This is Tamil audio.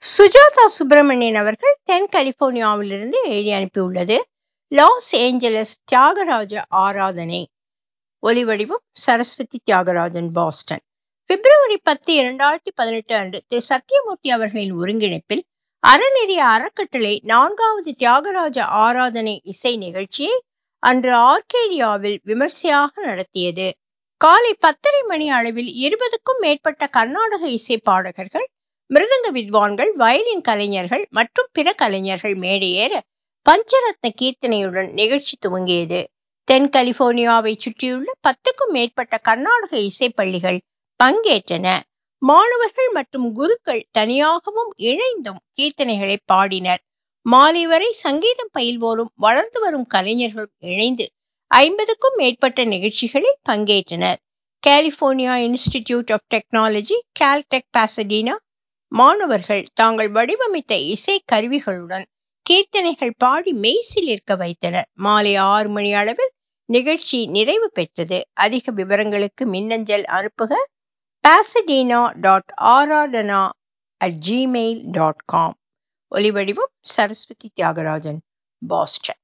சுஜாதா சுப்பிரமணியன் அவர்கள் தென் கலிபோர்னியாவிலிருந்து எழுதி அனுப்பியுள்ளது லாஸ் ஏஞ்சலஸ் தியாகராஜ ஆராதனை ஒலிவடிவம் சரஸ்வதி தியாகராஜன் பாஸ்டன் பிப்ரவரி பத்து இரண்டாயிரத்தி பதினெட்டு அன்று திரு சத்யமூர்த்தி அவர்களின் ஒருங்கிணைப்பில் அறநெறி அறக்கட்டளை நான்காவது தியாகராஜ ஆராதனை இசை நிகழ்ச்சியை அன்று ஆர்கேடியாவில் விமர்சையாக நடத்தியது காலை பத்தரை மணி அளவில் இருபதுக்கும் மேற்பட்ட கர்நாடக இசை பாடகர்கள் மிருதங்க வித்வான்கள் வயலின் கலைஞர்கள் மற்றும் பிற கலைஞர்கள் மேடையேற பஞ்சரத்ன கீர்த்தனையுடன் நிகழ்ச்சி துவங்கியது தென் கலிபோர்னியாவை சுற்றியுள்ள பத்துக்கும் மேற்பட்ட கர்நாடக இசை பள்ளிகள் பங்கேற்றன மாணவர்கள் மற்றும் குருக்கள் தனியாகவும் இணைந்தும் கீர்த்தனைகளை பாடினர் மாலை வரை சங்கீதம் பயில்வோரும் வளர்ந்து வரும் கலைஞர்களும் இணைந்து ஐம்பதுக்கும் மேற்பட்ட நிகழ்ச்சிகளில் பங்கேற்றனர் California Institute of Technology Caltech Pasadena மாணவர்கள் தாங்கள் வடிவமைத்த இசை கருவிகளுடன் கீர்த்தனைகள் பாடி மெய்சில் இருக்க வைத்தனர் மாலை ஆறு மணி அளவில் நிகழ்ச்சி நிறைவு பெற்றது அதிக விவரங்களுக்கு மின்னஞ்சல் அனுப்புக Pasadena dot Aradhana at Gmail dot com ஒலிவடிவம் சரஸ்வதி தியாகராஜன் பாஸ்டன்